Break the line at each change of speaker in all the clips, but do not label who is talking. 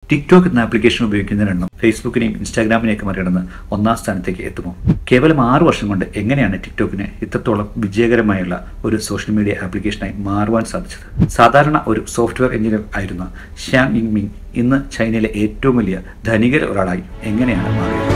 TikTok എന്ന application ഉപയോഗിക്കുന്നതിന് എണ്ണം ഫേസ്ബുക്കിനെയും ഇൻസ്റ്റാഗ്രാമിനെയൊക്കെ മറികടന്ന് ഒന്നാം സ്ഥാനത്തേക്ക് എത്തുമോ കേവലം ആറ് വർഷം കൊണ്ട് എങ്ങനെയാണ് ടിക്ടോക്കിന് ഇത്രത്തോളം വിജയകരമായുള്ള ഒരു സോഷ്യൽ മീഡിയ ആപ്ലിക്കേഷനായി മാറുവാൻ സാധിച്ചത് സാധാരണ ഒരു സോഫ്റ്റ്വെയർ എഞ്ചിനീയർ ആയിരുന്ന ഷ്യാങ് ഇങ് മിങ് ഇന്ന് ചൈനയിലെ ഏറ്റവും വലിയ ധനികരിൽ ഒരാളായി എങ്ങനെയാണ് മാറിയത്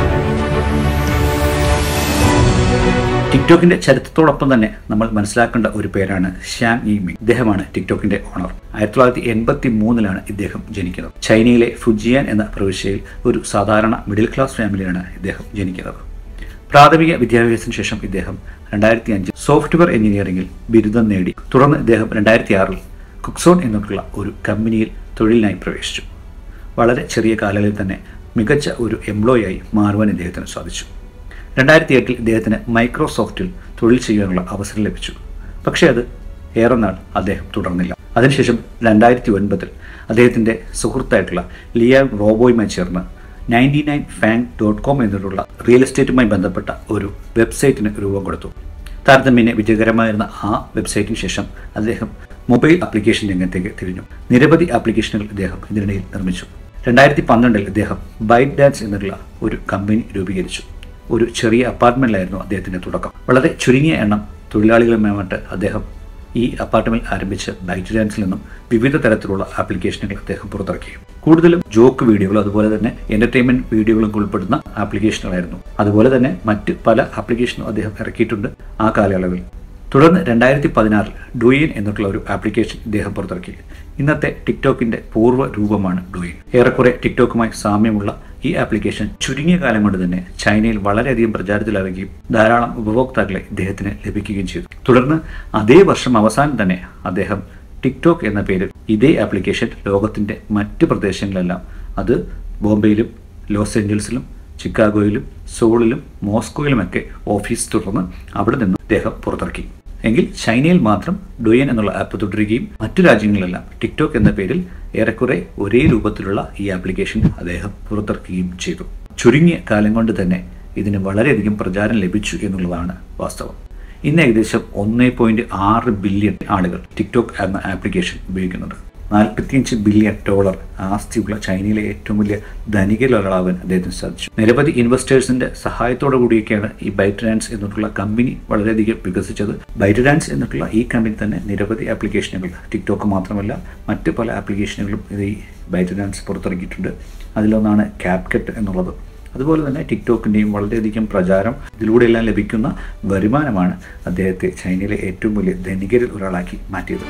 ടിക്ടോക്കിന്റെ ചരിത്രത്തോടൊപ്പം തന്നെ നമ്മൾ മനസ്സിലാക്കേണ്ട ഒരു പേരാണ് ഷ്യാം ഇ മിങ് ഇദ്ദേഹമാണ് ടിക്ടോക്കിന്റെ ഓണർ ആയിരത്തി തൊള്ളായിരത്തി എൺപത്തി മൂന്നിലാണ് ഇദ്ദേഹം ജനിക്കുന്നത് ചൈനയിലെ ഫുജിയാൻ എന്ന പ്രവിശ്യയിൽ ഒരു സാധാരണ മിഡിൽ ക്ലാസ് ഫാമിലിയാണ് ഇദ്ദേഹം ജനിക്കുന്നത് പ്രാഥമിക വിദ്യാഭ്യാസത്തിന് ശേഷം ഇദ്ദേഹം രണ്ടായിരത്തി അഞ്ച് സോഫ്റ്റ്വെയർ എഞ്ചിനീയറിംഗിൽ ബിരുദം നേടി തുടർന്ന് ഇദ്ദേഹം രണ്ടായിരത്തി ആറിൽ കുക്സോൺ എന്നുള്ള ഒരു കമ്പനിയിൽ തൊഴിലിനായി പ്രവേശിച്ചു വളരെ ചെറിയ കാലയളവിൽ തന്നെ മികച്ച ഒരു എംപ്ലോയിയായി മാറുവാൻ ഇദ്ദേഹത്തിന് സാധിച്ചു രണ്ടായിരത്തി എട്ടിൽ ഇദ്ദേഹത്തിന് മൈക്രോസോഫ്റ്റിൽ തൊഴിൽ ചെയ്യാനുള്ള അവസരം ലഭിച്ചു പക്ഷേ അത് ഏറെ നാൾ അദ്ദേഹം തുടർന്നില്ല അതിനുശേഷം രണ്ടായിരത്തി ഒൻപതിൽ അദ്ദേഹത്തിൻ്റെ സുഹൃത്തായിട്ടുള്ള ലിയ റോബോയുമായി ചേർന്ന് ninety nine fan dot com എന്നിട്ടുള്ള റിയൽ എസ്റ്റേറ്റുമായി ബന്ധപ്പെട്ട ഒരു വെബ്സൈറ്റിന് രൂപം കൊടുത്തു താരതമ്യേന വിജയകരമായിരുന്ന ആ വെബ്സൈറ്റിന് ശേഷം അദ്ദേഹം മൊബൈൽ ആപ്ലിക്കേഷൻ രംഗത്തേക്ക് തിരിഞ്ഞു നിരവധി ആപ്ലിക്കേഷനുകൾ ഇദ്ദേഹം ഇതിനിടയിൽ നിർമ്മിച്ചു രണ്ടായിരത്തി പന്ത്രണ്ടിൽ ഇദ്ദേഹം ബൈറ്റ് ഡാൻസ് എന്നുള്ള ഒരു കമ്പനി രൂപീകരിച്ചു ഒരു ചെറിയ അപ്പാർട്ട്മെന്റിലായിരുന്നു അദ്ദേഹത്തിന്റെ തുടക്കം വളരെ ചുരുങ്ങിയ എണ്ണം തൊഴിലാളികളുമായിട്ട് അദ്ദേഹം ഈ അപ്പാർട്ട്മെന്റ് ആരംഭിച്ച ബൈറ്റ് ഡാൻസിൽ നിന്നും വിവിധ തരത്തിലുള്ള ആപ്ലിക്കേഷനുകൾ അദ്ദേഹം പുറത്തിറക്കി കൂടുതലും ജോക്ക് വീഡിയോകളും അതുപോലെ തന്നെ എന്റർടൈൻമെന്റ് വീഡിയോകളും ഉൾപ്പെടുന്ന ആപ്ലിക്കേഷനുകളായിരുന്നു അതുപോലെ തന്നെ മറ്റ് പല ആപ്ലിക്കേഷനും അദ്ദേഹം ഇറക്കിയിട്ടുണ്ട് ആ കാലയളവിൽ തുടർന്ന് രണ്ടായിരത്തി പതിനാറിൽ ഡുയിൻ എന്നുള്ള ഒരു ആപ്ലിക്കേഷൻ ഇദ്ദേഹം പുറത്തിറക്കി ഇന്നത്തെ ടിക്ടോക്കിന്റെ പൂർവ്വ രൂപമാണ് ഡുയിൻ ഏറെക്കുറെ ടിക്ടോക്കുമായി സാമ്യമുള്ള ഈ ആപ്ലിക്കേഷൻ ചുരുങ്ങിയ കാലം കൊണ്ട് തന്നെ ചൈനയിൽ വളരെയധികം പ്രചാരത്തിലാവുകയും ധാരാളം ഉപഭോക്താക്കളെ ഇദ്ദേഹത്തിന് ലഭിക്കുകയും ചെയ്തു തുടർന്ന് അതേ വർഷം അവസാനം തന്നെ അദ്ദേഹം ടിക്ടോക്ക് എന്ന പേരിൽ ഇതേ ആപ്ലിക്കേഷൻ ലോകത്തിന്റെ മറ്റ് പ്രദേശങ്ങളിലെല്ലാം അത് ബോംബെയിലും ലോസ് ഏഞ്ചൽസിലും ചിക്കാഗോയിലും സോളിലും മോസ്കോയിലുമൊക്കെ ഓഫീസ് തുറന്ന് അവിടെ നിന്ന് അദ്ദേഹം പുറത്തിറക്കി എങ്കിൽ ചൈനയിൽ മാത്രം ഡൊയൻ എന്നുള്ള ആപ്പ് തുടരുകയും മറ്റു രാജ്യങ്ങളിലെല്ലാം ടിക്ടോക്ക് എന്ന പേരിൽ ഏറെക്കുറെ ഒരേ രൂപത്തിലുള്ള ഈ ആപ്ലിക്കേഷൻ അദ്ദേഹം പുറത്തിറക്കുകയും ചെയ്തു ചുരുങ്ങിയ കാലം കൊണ്ട് തന്നെ ഇതിന് വളരെയധികം പ്രചാരം ലഭിച്ചു എന്നുള്ളതാണ് വാസ്തവം ഇന്ന് ഏകദേശം ഒന്നേ പോയിന്റ് ആറ് ബില്യൺ ആളുകൾ ടിക്ടോക്ക് എന്ന ആപ്ലിക്കേഷൻ ഉപയോഗിക്കുന്നുണ്ട് നാൽപ്പത്തിയഞ്ച് ബില്യൺ ഡോളർ ആസ്തിയുള്ള ചൈനയിലെ ഏറ്റവും വലിയ ധനികരിലൊരാളാവാൻ അദ്ദേഹത്തിന് സാധിച്ചു നിരവധി ഇൻവെസ്റ്റേഴ്സിന്റെ സഹായത്തോടു കൂടിയൊക്കെയാണ് ഈ ബൈറ്റ് ഡാൻസ് എന്നുള്ള കമ്പനി വളരെയധികം വികസിച്ചത് ബൈറ്റ് ഡാൻസ് എന്നുള്ള ഈ കമ്പനി തന്നെ നിരവധി ആപ്ലിക്കേഷനുകൾ ടിക്ടോക്ക് മാത്രമല്ല മറ്റ് പല ആപ്ലിക്കേഷനുകളും ഇത് ഈ ബൈറ്റ് ഡാൻസ് പുറത്തിറക്കിയിട്ടുണ്ട് അതിലൊന്നാണ് ക്യാപ്കട്ട് എന്നുള്ളത് അതുപോലെ തന്നെ ടിക്ടോക്കിൻ്റെയും വളരെയധികം പ്രചാരം ഇതിലൂടെയെല്ലാം ലഭിക്കുന്ന വരുമാനമാണ് അദ്ദേഹത്തെ ചൈനയിലെ ഏറ്റവും വലിയ ധനികരിൽ ഒരാളാക്കി മാറ്റിയത്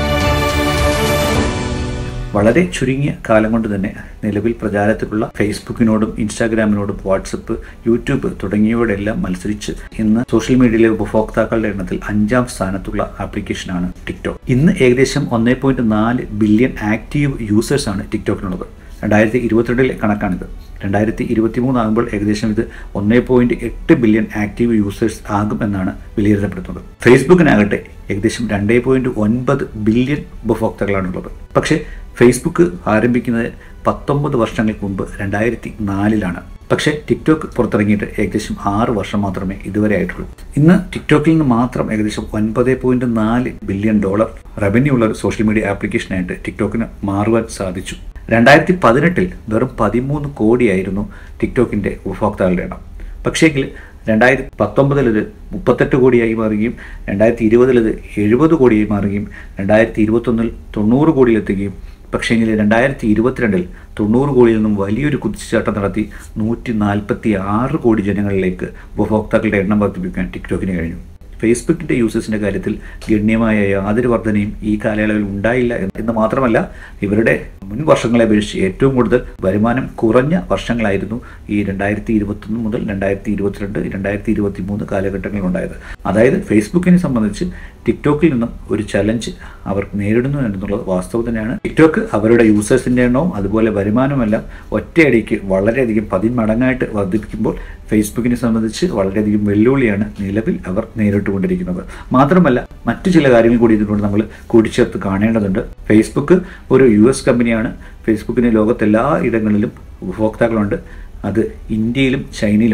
വളരെ ചുരുങ്ങിയ കാലം കൊണ്ട് തന്നെ നിലവിൽ പ്രചാരത്തിലുള്ള ഫേസ്ബുക്കിനോടും ഇൻസ്റ്റാഗ്രാമിനോടും വാട്സപ്പ് യൂട്യൂബ് തുടങ്ങിയവയോടെല്ലാം മത്സരിച്ച് ഇന്ന് സോഷ്യൽ മീഡിയയിലെ ഉപഭോക്താക്കളുടെ എണ്ണത്തിൽ അഞ്ചാം സ്ഥാനത്തുള്ള ആപ്ലിക്കേഷനാണ് ടിക്ടോക്ക് ഇന്ന് ഏകദേശം ഒന്നേ പോയിന്റ് നാല് ബില്യൺ ആക്റ്റീവ് യൂസേഴ്സ് ആണ് ടിക്ടോക്കിനുള്ളത് രണ്ടായിരത്തി ഇരുപത്തിരണ്ടിലെ കണക്കാണിത് രണ്ടായിരത്തി ഇരുപത്തി മൂന്നാകുമ്പോൾ ഏകദേശം ഇത് ഒന്നേ പോയിന്റ് എട്ട് ബില്യൺ ആക്റ്റീവ് യൂസേഴ്സ് ആകും എന്നാണ് വിലയിരുത്തപ്പെടുന്നത് ഫേസ്ബുക്കിനാകട്ടെ ഏകദേശം രണ്ടേ പോയിന്റ് ഒൻപത് ബില്യൺ ഉപഭോക്താക്കളാണുള്ളത് പക്ഷേ ഫേസ്ബുക്ക് ആരംഭിക്കുന്നത് പത്തൊമ്പത് വർഷങ്ങൾക്ക് മുമ്പ് രണ്ടായിരത്തി നാലിലാണ് പക്ഷേ ടിക്ടോക്ക് പുറത്തിറങ്ങിയിട്ട് ഏകദേശം ആറ് വർഷം മാത്രമേ ഇതുവരെ ആയിട്ടുള്ളൂ ഇന്ന് ടിക്ടോക്കിൽ നിന്ന് മാത്രം ഏകദേശം ഒൻപത് പോയിന്റ് നാല് ബില്യൺ ഡോളർ റവന്യൂ ഉള്ള ഒരു സോഷ്യൽ മീഡിയ ആപ്ലിക്കേഷനായിട്ട് ടിക്ടോക്കിന് മാറുവാൻ സാധിച്ചു രണ്ടായിരത്തി പതിനെട്ടിൽ വെറും പതിമൂന്ന് കോടിയായിരുന്നു ടിക്ടോക്കിന്റെ ഉപഭോക്താക്കളുടെ എണ്ണം പക്ഷേങ്കിൽ രണ്ടായിരത്തി പത്തൊമ്പതിൽ ഇത് മുപ്പത്തെട്ട് കോടിയായി മാറുകയും രണ്ടായിരത്തി ഇരുപതിൽ ഇത് എഴുപത് കോടിയായി മാറുകയും രണ്ടായിരത്തി ഇരുപത്തൊന്നിൽ തൊണ്ണൂറ് കോടിയിലെത്തുകയും പക്ഷേങ്കിൽ രണ്ടായിരത്തി ഇരുപത്തിരണ്ടിൽ തൊണ്ണൂറ് കോടിയിൽ നിന്നും വലിയൊരു കുതിച്ചുചാട്ടം നടത്തി നൂറ്റി നാൽപ്പത്തി ആറ് കോടി ജനങ്ങളിലേക്ക് ഉപഭോക്താക്കളുടെ എണ്ണം വർദ്ധിപ്പിക്കാൻ ടിക്ടോക്കിന് കഴിഞ്ഞു ഫേസ്ബുക്കിന്റെ യൂസേഴ്സിന്റെ കാര്യത്തിൽ ഗണ്യമായ യാതൊരു വർധനയും ഈ കാലയളവിൽ ഉണ്ടായില്ല എന്ന് മാത്രമല്ല ഇവരുടെ മുൻ വർഷങ്ങളെ അപേക്ഷിച്ച് ഏറ്റവും കൂടുതൽ വരുമാനം കുറഞ്ഞ വർഷങ്ങളായിരുന്നു ഈ രണ്ടായിരത്തി ഇരുപത്തൊന്ന് മുതൽ രണ്ടായിരത്തി ഇരുപത്തിരണ്ട് രണ്ടായിരത്തി ഇരുപത്തി മൂന്ന് കാലഘട്ടങ്ങളിൽ ഉണ്ടായത് അതായത് ഫേസ്ബുക്കിനെ സംബന്ധിച്ച് ടിക്ടോക്കിൽ നിന്നും ഒരു ചലഞ്ച് അവർ നേരിടുന്നു എന്നുള്ളത് വാസ്തവം തന്നെയാണ് ടിക്ടോക്ക് അവരുടെ യൂസേഴ്സിന്റെ എണ്ണവും അതുപോലെ വരുമാനമെല്ലാം ഒറ്റയടിക്ക് വളരെയധികം പതിന്മടങ്ങായിട്ട് വർദ്ധിപ്പിക്കുമ്പോൾ ഫേസ്ബുക്കിനെ സംബന്ധിച്ച് വളരെയധികം വെല്ലുവിളിയാണ് നിലവിൽ അവർ നേരിട്ടുകൊണ്ടിരിക്കുന്നത് മാത്രമല്ല മറ്റു ചില കാര്യങ്ങൾ കൂടി ഇതിനോട് നമ്മൾ കൂട്ടിച്ചേർത്ത് കാണേണ്ടതുണ്ട് ഫേസ്ബുക്ക് ഒരു യു എസ് കമ്പനിയാണ് ഫേസ്ബുക്കിന് ലോകത്തെല്ലാ ഇടങ്ങളിലും ഉപഭോക്താക്കളുണ്ട് അത് ഇന്ത്യയിലും ചൈനയിലുമുണ്ട്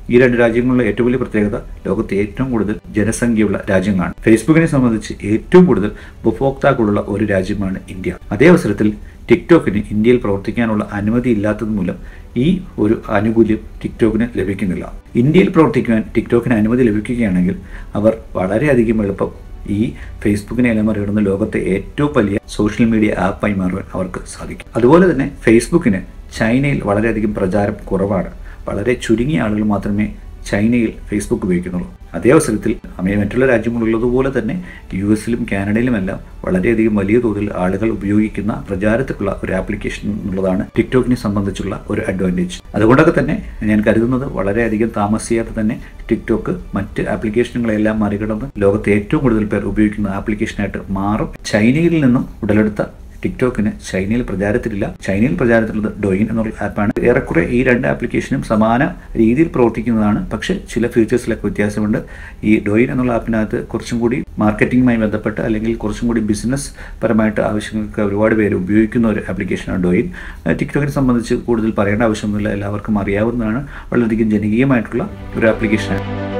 ഈ രണ്ട് രാജ്യങ്ങളിലെ ഏറ്റവും വലിയ പ്രത്യേകത ലോകത്തെ ഏറ്റവും കൂടുതൽ ജനസംഖ്യയുള്ള രാജ്യങ്ങളാണ് ഫേസ്ബുക്കിനെ സംബന്ധിച്ച് ഏറ്റവും കൂടുതൽ ഉപഭോക്താക്കളുള്ള ഒരു രാജ്യമാണ് ഇന്ത്യ അതേ അവസരത്തിൽ ടിക്ടോക്കിന് ഇന്ത്യയിൽ പ്രവർത്തിക്കാനുള്ള അനുമതി ഇല്ലാത്തത് മൂലം ഈ ഒരു ആനുകൂല്യം ടിക്ടോക്കിന് ലഭിക്കുന്നില്ല ഇന്ത്യയിൽ പ്രവർത്തിക്കുവാൻ ടിക്ടോക്കിന് അനുമതി ലഭിക്കുകയാണെങ്കിൽ അവർ വളരെയധികം എളുപ്പം ഈ ഫേസ്ബുക്കിനെ എല്ലാം മറികടന്ന് ലോകത്തെ ഏറ്റവും വലിയ സോഷ്യൽ മീഡിയ ആപ്പായി മാറുവാൻ അവർക്ക് സാധിക്കും അതുപോലെ തന്നെ ഫേസ്ബുക്കിന് ചൈനയിൽ വളരെയധികം പ്രചാരം കുറവാണ് വളരെ ചുരുങ്ങിയ ആളുകൾ മാത്രമേ ചൈനയിൽ ഫേസ്ബുക്ക് ഉപയോഗിക്കുന്നുള്ളൂ അതേ അവസരത്തിൽ അമേ മറ്റുള്ള രാജ്യങ്ങളുള്ളതുപോലെ തന്നെ യു എസിലും കാനഡയിലുമെല്ലാം വളരെയധികം വലിയ തോതിൽ ആളുകൾ ഉപയോഗിക്കുന്ന പ്രചാരത്തിലുള്ള ഒരു ആപ്ലിക്കേഷൻ എന്നുള്ളതാണ് ടിക്ടോക്കിനെ സംബന്ധിച്ചുള്ള ഒരു അഡ്വാൻറ്റേജ് അതുകൊണ്ടൊക്കെ തന്നെ ഞാൻ കരുതുന്നത് വളരെയധികം താമസിയാതെ തന്നെ ടിക്ടോക്ക് മറ്റ് ആപ്ലിക്കേഷനുകളെല്ലാം മറികടന്ന് ലോകത്തെ ഏറ്റവും കൂടുതൽ പേർ ഉപയോഗിക്കുന്ന ആപ്ലിക്കേഷനായിട്ട് മാറും ചൈനയിൽ നിന്നും ഉടലെടുത്ത ടിക്ടോക്കിന് ചൈനയിൽ പ്രചാരത്തിലില്ല ചൈനയിൽ പ്രചാരത്തിലുള്ളത് ഡൊയിൻ എന്നുള്ള ആപ്പാണ് ഏറെക്കുറെ ഈ രണ്ട് ആപ്ലിക്കേഷനും സമാന രീതിയിൽ പ്രവർത്തിക്കുന്നതാണ് പക്ഷേ ചില ഫീച്ചേഴ്സിലൊക്കെ വ്യത്യാസമുണ്ട് ഈ ഡൊയിൻ എന്നുള്ള ആപ്പിനകത്ത് കുറച്ചും കൂടി മാർക്കറ്റിംഗുമായി ബന്ധപ്പെട്ട് അല്ലെങ്കിൽ കുറച്ചും കൂടി ബിസിനസ് പരമായിട്ട് ആവശ്യങ്ങൾക്ക് ഒരുപാട് പേര് ഉപയോഗിക്കുന്ന ഒരു ആപ്ലിക്കേഷനാണ് ഡൊയിൻ ടിക്ടോക്കിനെ സംബന്ധിച്ച് കൂടുതൽ പറയേണ്ട ആവശ്യമൊന്നുമില്ല എല്ലാവർക്കും അറിയാവുന്നതാണ് വളരെയധികം ജനകീയമായിട്ടുള്ള ഒരു ആപ്ലിക്കേഷനാണ്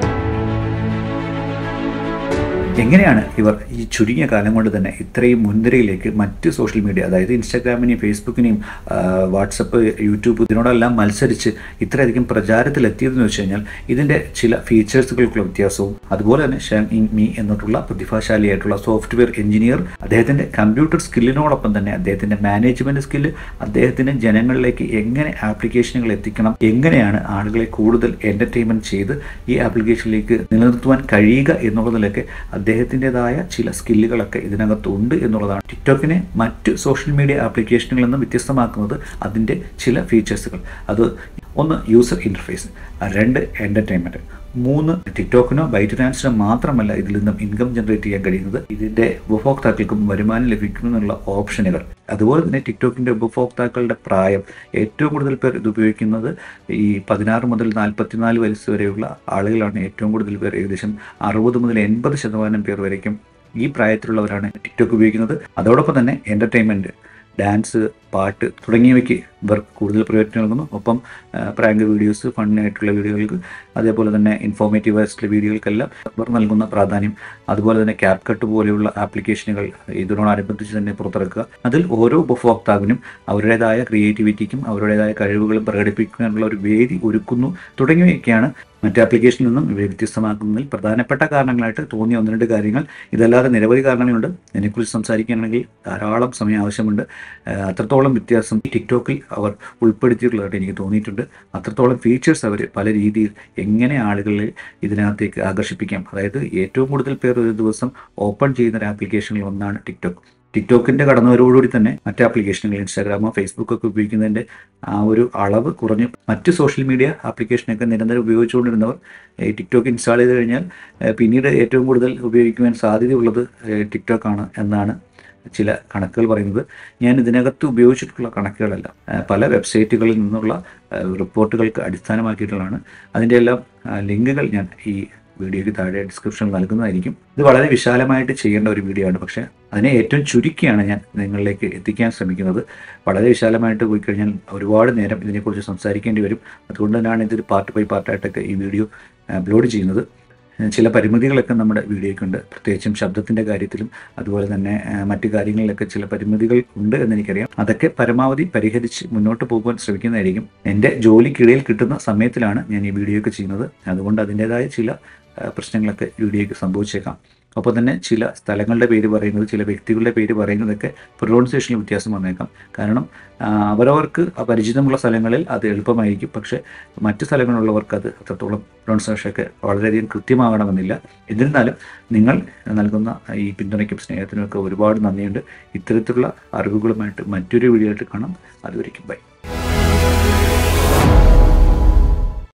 എങ്ങനെയാണ് ഇവർ ഈ ചുരുങ്ങിയ കാലം കൊണ്ട് തന്നെ ഇത്രയും മുൻനിരയിലേക്ക് മറ്റ് സോഷ്യൽ മീഡിയ അതായത് ഇൻസ്റ്റാഗ്രാമിനെയും ഫേസ്ബുക്കിനെയും വാട്സപ്പ് യൂട്യൂബ് ഇതിനോടെല്ലാം മത്സരിച്ച് ഇത്രയധികം പ്രചാരത്തിലെത്തിയതെന്ന് വെച്ച് കഴിഞ്ഞാൽ ഇതിൻ്റെ ചില ഫീച്ചേഴ്സുകൾക്കുള്ള വ്യത്യാസവും അതുപോലെ തന്നെ ഷാങ് ഇൻ മീ എന്നിട്ടുള്ള പ്രതിഭാശാലിയായിട്ടുള്ള സോഫ്റ്റ്വെയർ എഞ്ചിനീയർ അദ്ദേഹത്തിൻ്റെ കമ്പ്യൂട്ടർ സ്കില്ലിനോടൊപ്പം തന്നെ അദ്ദേഹത്തിൻ്റെ മാനേജ്മെൻറ്റ് സ്കില്ല് അദ്ദേഹത്തിന് ജനങ്ങളിലേക്ക് എങ്ങനെ ആപ്ലിക്കേഷനുകൾ എത്തിക്കണം എങ്ങനെയാണ് ആളുകളെ കൂടുതൽ എൻ്റർടൈൻമെൻറ്റ് ചെയ്ത് ഈ ആപ്ലിക്കേഷനിലേക്ക് നിലനിർത്തുവാൻ കഴിയുക എന്നുള്ളതിലൊക്കെ അദ്ദേഹത്തിൻ്റെതായ ചില സ്കില്ലുകളൊക്കെ ഇതിനകത്തുണ്ട് എന്നുള്ളതാണ് ടിക്ടോക്കിനെ മറ്റ് സോഷ്യൽ മീഡിയ ആപ്ലിക്കേഷനുകളിൽ നിന്നും വ്യത്യസ്തമാക്കുന്നത് അതിൻ്റെ ചില ഫീച്ചേഴ്സുകൾ അത് ഒന്ന് യൂസർ ഇൻ്റർഫേസ് രണ്ട് എൻ്റർടൈൻമെൻറ്റ് മൂന്ന് ടിക്ടോക്കിനോ ബൈറ്റ് ഡാൻസിനോ മാത്രമല്ല ഇതിൽ നിന്നും ഇൻകം ജനറേറ്റ് ചെയ്യാൻ കഴിയുന്നത് ഇതിൻ്റെ ഉപഭോക്താക്കൾക്കും വരുമാനം ലഭിക്കുന്നതിനുള്ള ഓപ്ഷനുകൾ അതുപോലെ തന്നെ ടിക്ടോക്കിൻ്റെ ഉപഭോക്താക്കളുടെ പ്രായം ഏറ്റവും കൂടുതൽ പേർ ഇത് ഉപയോഗിക്കുന്നത് ഈ പതിനാറ് മുതൽ നാൽപ്പത്തിനാല് വയസ്സ് വരെയുള്ള ആളുകളാണ് ഏറ്റവും കൂടുതൽ പേർ ഏകദേശം അറുപത് മുതൽ എൺപത് ശതമാനം പേർ വരയ്ക്കും ഈ പ്രായത്തിലുള്ളവരാണ് ടിക്ടോക്ക് ഉപയോഗിക്കുന്നത് അതോടൊപ്പം തന്നെ എൻ്റർടൈൻമെൻറ്റ് ഡാൻസ് പാട്ട് തുടങ്ങിയവയ്ക്ക് ഇവർ കൂടുതൽ പ്രയോജനം നൽകുന്നു ഒപ്പം പ്രാങ്ക് വീഡിയോസ് ഫണ്ണായിട്ടുള്ള വീഡിയോകൾക്ക് അതേപോലെ തന്നെ ഇൻഫോർമേറ്റീവ് ആയിട്ടുള്ള വീഡിയോകൾക്കെല്ലാം ഇവർ നൽകുന്ന പ്രാധാന്യം അതുപോലെ തന്നെ ക്യാപ് കട്ട് പോലെയുള്ള ആപ്ലിക്കേഷനുകൾ ഇതിനോടനുബന്ധിച്ച് തന്നെ പുറത്തിറക്കുക അതിൽ ഓരോ ഉപഭോക്താവിനും അവരുടേതായ ക്രിയേറ്റിവിറ്റിക്കും അവരുടേതായ കഴിവുകളും പ്രകടിപ്പിക്കാനുള്ള ഒരു വേദി ഒരുക്കുന്നു തുടങ്ങിയവയൊക്കെയാണ് മറ്റ് ആപ്ലിക്കേഷനിൽ നിന്നും ഇവയെ വ്യത്യസ്തമാക്കുന്നതിൽ പ്രധാനപ്പെട്ട കാരണങ്ങളായിട്ട് തോന്നിയ ഒന്ന് രണ്ട് കാര്യങ്ങൾ ഇതല്ലാതെ നിരവധി കാരണങ്ങളുണ്ട് ഇതിനെക്കുറിച്ച് സംസാരിക്കുകയാണെങ്കിൽ ധാരാളം സമയം ആവശ്യമുണ്ട് അത്രത്തോളം വ്യത്യാസം ടിക്ടോക്കിൽ അവർ ഉൾപ്പെടുത്തിയിട്ടുള്ളതായിട്ട് എനിക്ക് തോന്നിയിട്ടുണ്ട് അത്രത്തോളം ഫീച്ചേഴ്സ് അവർ പല രീതിയിൽ എങ്ങനെ ആളുകളെ ഇതിനകത്തേക്ക് ആകർഷിപ്പിക്കാം അതായത് ഏറ്റവും കൂടുതൽ പേർ ഒരു ദിവസം ഓപ്പൺ ചെയ്യുന്ന ഒരു ആപ്ലിക്കേഷനിൽ ഒന്നാണ് ടിക്ടോക്ക് ടിക്ടോക്കിന്റെ കടന്നുവരവോടുകൂടി തന്നെ മറ്റ് ആപ്ലിക്കേഷനുകൾ ഇൻസ്റ്റാഗ്രാമോ ഫേസ്ബുക്ക് ഒക്കെ ഉപയോഗിക്കുന്നതിന്റെ ആ ഒരു അളവ് കുറഞ്ഞ് മറ്റ് സോഷ്യൽ മീഡിയ ആപ്ലിക്കേഷനൊക്കെ നിരന്തരം ഉപയോഗിച്ചുകൊണ്ടിരുന്നവർ ഈ ടിക്ടോക്ക് ഇൻസ്റ്റാൾ ചെയ്ത് കഴിഞ്ഞാൽ പിന്നീട് ഏറ്റവും കൂടുതൽ ഉപയോഗിക്കുവാൻ സാധ്യതയുള്ളത് ടിക്ടോക്കാണ് എന്നാണ് ചില കണക്കുകൾ പറയുന്നത് ഞാൻ ഇതിനകത്ത് ഉപയോഗിച്ചിട്ടുള്ള കണക്കുകളല്ല പല വെബ്സൈറ്റുകളിൽ നിന്നുള്ള റിപ്പോർട്ടുകൾക്ക് അടിസ്ഥാനമാക്കിയിട്ടുള്ളതാണ് അതിൻ്റെ എല്ലാം ലിങ്കുകൾ ഞാൻ ഈ വീഡിയോയ്ക്ക് താഴെ ഡിസ്ക്രിപ്ഷൻ നൽകുന്നതായിരിക്കും ഇത് വളരെ വിശാലമായിട്ട് ചെയ്യേണ്ട ഒരു വീഡിയോ ആണ് പക്ഷേ അതിനെ ഏറ്റവും ചുരുക്കിയാണ് ഞാൻ നിങ്ങളിലേക്ക് എത്തിക്കാൻ ശ്രമിക്കുന്നത് വളരെ വിശാലമായിട്ട് പോയി കഴിഞ്ഞാൽ ഒരുപാട് നേരം ഇതിനെക്കുറിച്ച് സംസാരിക്കേണ്ടി വരും അതുകൊണ്ട് തന്നെയാണ് ഇതൊരു പാർട്ട് ബൈ പാർട്ടായിട്ടൊക്കെ ഈ വീഡിയോ അപ്ലോഡ് ചെയ്യുന്നത് ചില പരിമിതികളൊക്കെ നമ്മുടെ വീഡിയോയ്ക്കുണ്ട് പ്രത്യേകിച്ചും ശബ്ദത്തിൻ്റെ കാര്യത്തിലും അതുപോലെ തന്നെ മറ്റു കാര്യങ്ങളിലൊക്കെ ചില പരിമിതികൾ ഉണ്ട് എന്ന് എനിക്കറിയാം അതൊക്കെ പരമാവധി പരിഹരിച്ച് മുന്നോട്ട് പോകുവാൻ ശ്രമിക്കുന്നതായിരിക്കും എൻ്റെ ജോലിക്കിടയിൽ കിട്ടുന്ന സമയത്തിലാണ് ഞാൻ ഈ വീഡിയോ ഒക്കെ ചെയ്യുന്നത് അതുകൊണ്ട് അതിൻ്റെതായ ചില പ്രശ്നങ്ങളൊക്കെ വീഡിയോയ്ക്ക് സംഭവിച്ചേക്കാം ഒപ്പം തന്നെ ചില സ്ഥലങ്ങളുടെ പേര് പറയുന്നത് ചില വ്യക്തികളുടെ പേര് പറയുന്നതൊക്കെ പ്രൊനൗൺസിയേഷനിൽ വ്യത്യാസം വന്നേക്കാം കാരണം അവരവർക്ക് പരിചിതമുള്ള സ്ഥലങ്ങളിൽ അത് എളുപ്പമായിരിക്കും പക്ഷേ മറ്റ് സ്ഥലങ്ങളിലുള്ളവർക്ക് അത് അത്രത്തോളം പ്രൊനൗൺസിയേഷനൊക്കെ വളരെയധികം കൃത്യമാകണമെന്നില്ല എന്നിരുന്നാലും നിങ്ങൾ നൽകുന്ന ഈ പിന്തുണയ്ക്കും സ്നേഹത്തിനുമൊക്കെ ഒരുപാട് നന്ദിയുണ്ട് ഇത്തരത്തിലുള്ള അറിവുകളുമായിട്ട് മറ്റൊരു വീഡിയോ ആയിട്ട് കാണാം അതുവരെയ്ക്കും ബൈ